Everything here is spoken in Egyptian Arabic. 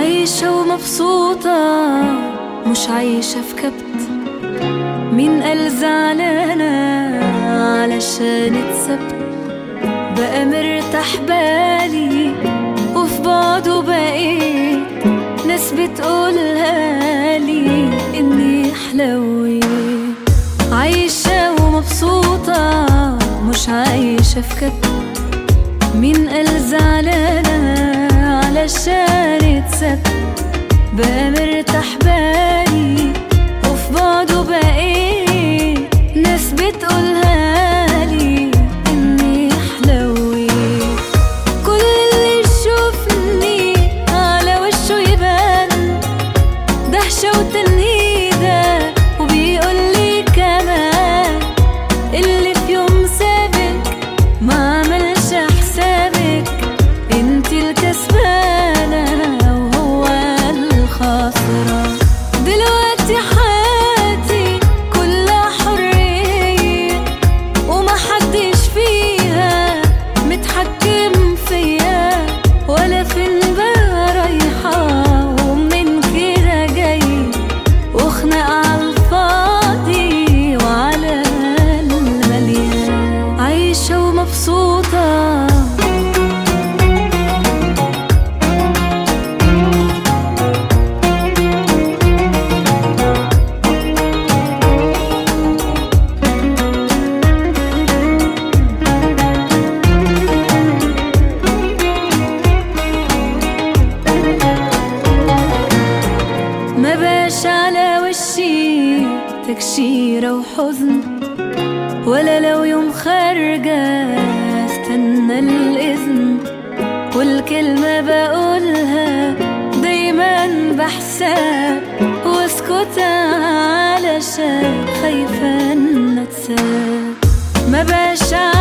عايشة ومبسوطة مش عايشة في كبت مين قال زعلانة علشان اتسبت بقى مرتاح بالي وفي بعضه بقيت ناس بتقولها لي اني حلويت عايشة ومبسوطة مش عايشة في كبت مين قال زعلانة علشان اتسبت بقى مرتاح بالي وفي بعضه بقيت ناس بتقولها لي اني حلويت كل اللي يشوفني على وشه يبان دهشة وتنهيدة وبيقول لي كمان اللي في يوم سابك ما عملش حسابك انتي الكسبانة وهو الخاسرة دلوقتي حياتي كلها حرية ومحدش فيها متحكم فيا ولا فين بقى رايحة ومن كده جاي وخناق على الفاضي وعلى المليان عايشة ومبسوطة ما باش على وشي تكشيرة وحزن ولا لو يوم خارجة استنى الإذن والكلمة بقولها دايما بحساب واسكت علشان خايفة ان اتساب ما باش